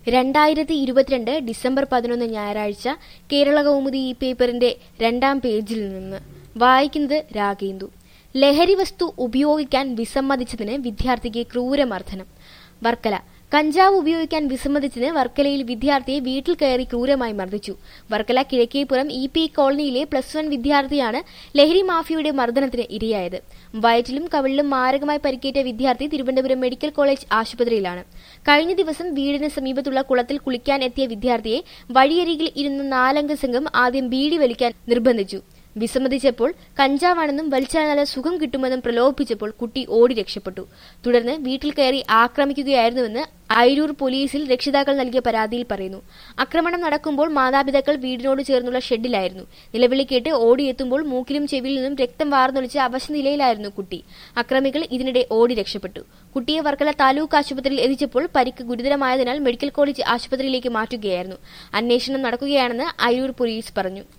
രണ്ടായിരത്തി ഇരുപത്തിരണ്ട് ഡിസംബർ പതിനൊന്ന് ഞായറാഴ്ച കേരള കൗമുദി ഈ പേപ്പറിന്റെ രണ്ടാം പേജിൽ നിന്ന് വായിക്കുന്നത് രാഗേന്ദു ലഹരി വസ്തു ഉപയോഗിക്കാൻ വിസമ്മതിച്ചതിന് വിദ്യാർത്ഥിക്ക് ക്രൂരമർദ്ദനം വർക്കല കഞ്ചാവ് ഉപയോഗിക്കാൻ വിസമ്മതിച്ചതിന് വർക്കലയിൽ വിദ്യാർത്ഥിയെ വീട്ടിൽ കയറി ക്രൂരമായി മർദ്ദിച്ചു വർക്കല കിഴക്കേപ്പുറം ഇ പി കോളനിയിലെ പ്ലസ് വൺ വിദ്യാർത്ഥിയാണ് ലഹരി മാഫിയയുടെ മർദ്ദനത്തിന് ഇരയായത് വയറ്റിലും കവിളിലും മാരകമായി പരിക്കേറ്റ വിദ്യാർത്ഥി തിരുവനന്തപുരം മെഡിക്കൽ കോളേജ് ആശുപത്രിയിലാണ് കഴിഞ്ഞ ദിവസം വീടിന് സമീപത്തുള്ള കുളത്തിൽ കുളിക്കാൻ എത്തിയ വിദ്യാർത്ഥിയെ വഴിയരികിൽ ഇരുന്ന നാലംഗ സംഘം ആദ്യം ബീഡി വലിക്കാൻ നിർബന്ധിച്ചു വിസമ്മതിച്ചപ്പോൾ കഞ്ചാവാണെന്നും വലിച്ചാൽ നല്ല സുഖം കിട്ടുമെന്നും പ്രലോഭിപ്പിച്ചപ്പോൾ കുട്ടി ഓടി രക്ഷപ്പെട്ടു തുടർന്ന് വീട്ടിൽ കയറി ആക്രമിക്കുകയായിരുന്നുവെന്ന് അയിരൂർ പോലീസിൽ രക്ഷിതാക്കൾ നൽകിയ പരാതിയിൽ പറയുന്നു ആക്രമണം നടക്കുമ്പോൾ മാതാപിതാക്കൾ വീടിനോട് ചേർന്നുള്ള ഷെഡിലായിരുന്നു നിലവിളി കേട്ട് ഓടിയെത്തുമ്പോൾ മൂക്കിലും ചെവിയിൽ നിന്നും രക്തം വാർന്നൊലിച്ച് അവശനിലയിലായിരുന്നു കുട്ടി അക്രമികൾ ഇതിനിടെ ഓടി രക്ഷപ്പെട്ടു കുട്ടിയെ വർക്കല താലൂക്ക് ആശുപത്രിയിൽ എത്തിച്ചപ്പോൾ പരിക്ക് ഗുരുതരമായതിനാൽ മെഡിക്കൽ കോളേജ് ആശുപത്രിയിലേക്ക് മാറ്റുകയായിരുന്നു അന്വേഷണം നടക്കുകയാണെന്ന് അയിരൂർ പോലീസ് പറഞ്ഞു